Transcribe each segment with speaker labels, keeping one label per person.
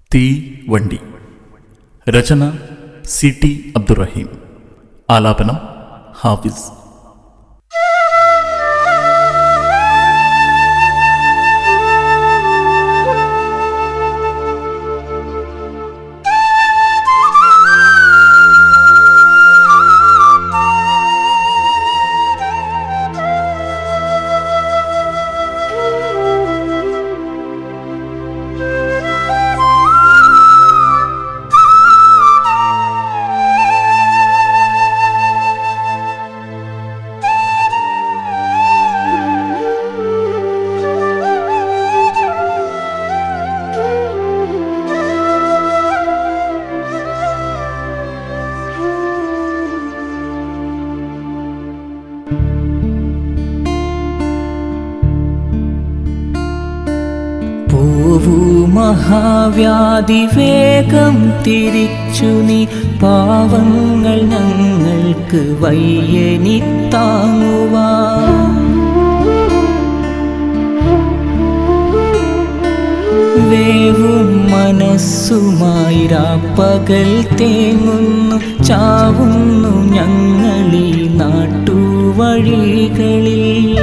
Speaker 1: തീ വണ്ടി രചന C T Abdurahim ആലാപനം ഹാഫിസ്
Speaker 2: പോവൂ മഹാവ്യാധി വേഗം തിരിച്ചു നീ പാവങ്ങൾ ഞങ്ങൾക്ക് വയ്യനി താങ്ങുവാ വേവും മനസ്സുമായി രാപ്പകൽ തേങ്ങുന്നു ചാവുന്നു ഞങ്ങളീ നാട്ടുവഴികളിൽ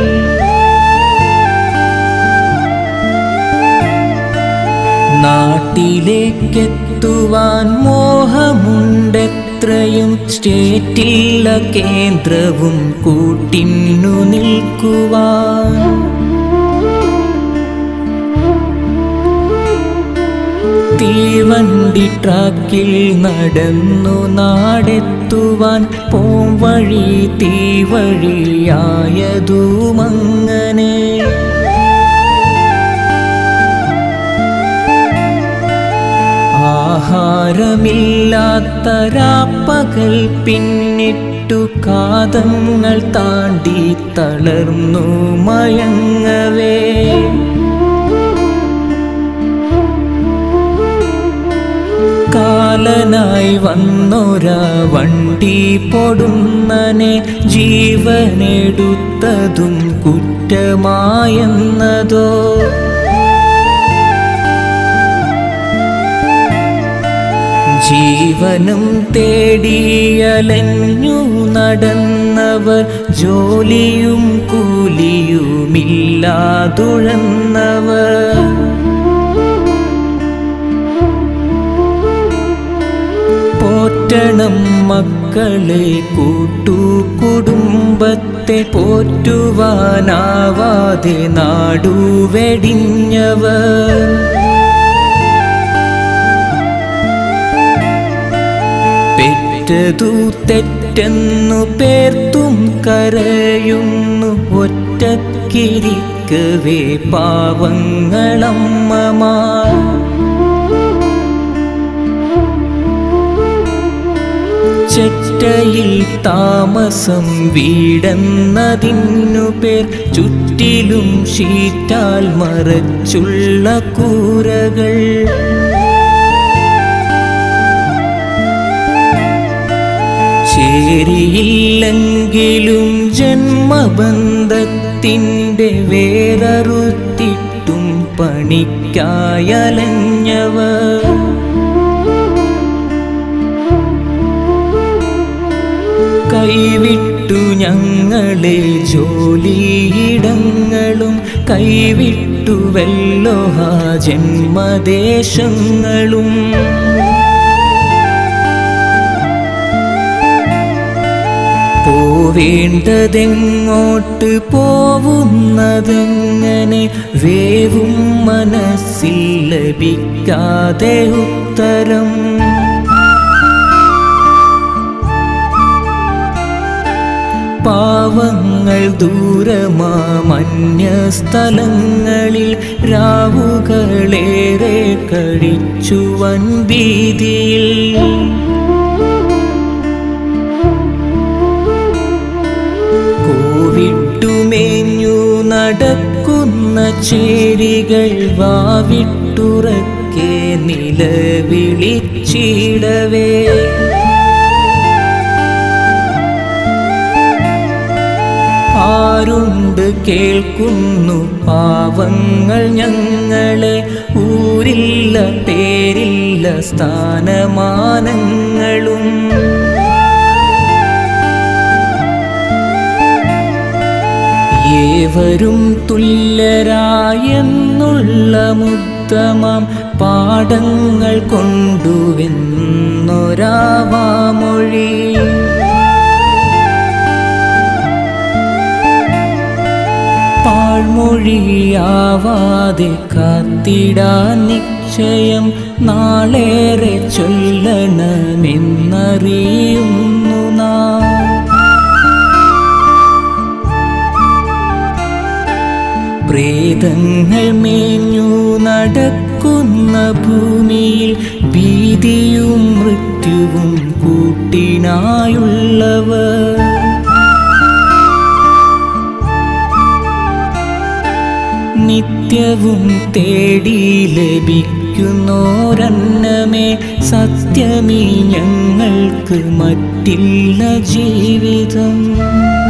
Speaker 2: നാട്ടിലേക്കെത്തുവാൻ മോഹമുണ്ടെത്രയും സ്റ്റേറ്റില്ല കേന്ദ്രവും കൂട്ടിന്നു നിൽക്കുവാൻ തീവണ്ടി ട്രാക്കിൽ നടന്നു നാടെത്തുവാൻ പോം വഴി തീവഴിയായതുമങ്ങനെ ആഹാരമില്ലാത്ത രാപ്പകൽ പിന്നിട്ടു കാതങ്ങൾ താണ്ടി തളർന്നു മയങ്ങവേ കാലനായി വന്നൊരാ വണ്ടി പൊടുന്നനെ ജീവനെടുത്തതും കുറ്റമായെന്നതോ ജീവനും തേടിയലഞ്ഞു നടന്നവർ ജോലിയും കൂലിയുമില്ലാതുഴന്നവർ പോറ്റണം മക്കളെ കൂട്ടു കുടുംബത്തെ പോറ്റുവാനാവാതെ നാടു വെടിഞ്ഞവർ പെറ്റതു തെറ്റെന്നു പേർത്തും കരയുന്നു ഒറ്റക്കിരിക്കവേ പാവങ്ങളമ്മമാർ ചെറ്റയിൽ താമസം വീടെന്നതിന്നു പേർ ചുറ്റിലും ഷീറ്റാൽ മറച്ചുള്ള കൂരകൾ ചേരിയില്ലെങ്കിലും ജന്മബന്ധത്തിൻ്റെ വേററുത്തിട്ടും പണിക്കായലഞ്ഞവർ കൈവിട്ടു ഞങ്ങളെ ജോലിയിടങ്ങളും കൈവിട്ടു വെല്ലോഹ ജന്മദേശങ്ങളും പോവേണ്ടതെങ്ങോട്ട് പോവുന്നതെങ്ങനെ വേവും മനസ്സിൽ ലഭിക്കാതെ ഉത്തരം പാവങ്ങൾ ദൂരമാമന്യ സ്ഥലങ്ങളിൽ രാവുകളേറെ കഴിച്ചു വൻ ഭീതിയിൽ കോവിട്ടുമേഞ്ഞു നടക്കുന്ന ചേരികൾ വാവിട്ടുറക്കെ നിലവിളിച്ചിടവേ ആരുണ്ട് കേൾക്കുന്നു പാവങ്ങൾ ഞങ്ങളെ ഊരില്ല പേരില്ല സ്ഥാനമാനങ്ങളും ഏവരും തുല്യരായെന്നുള്ള മുത്തമാം പാഠങ്ങൾ കൊണ്ടുവെന്നൊരാവാമൊഴി പാഴ്മൊഴിയാവാതെ കാത്തിടാൻ നിശ്ചയം നാളേറെ ചൊല്ലണമെന്നറിയുന്നു നാം പ്രേതങ്ങൾ മേഞ്ഞു നടക്കുന്ന ഭൂമിയിൽ ഭീതിയും മൃത്യുവും കൂട്ടിനായുള്ളവർ നിത്യവും തേടി ലഭിക്കുന്നോരന്നമേ സത്യമീ ഞങ്ങൾക്ക് മറ്റില്ല ജീവിതം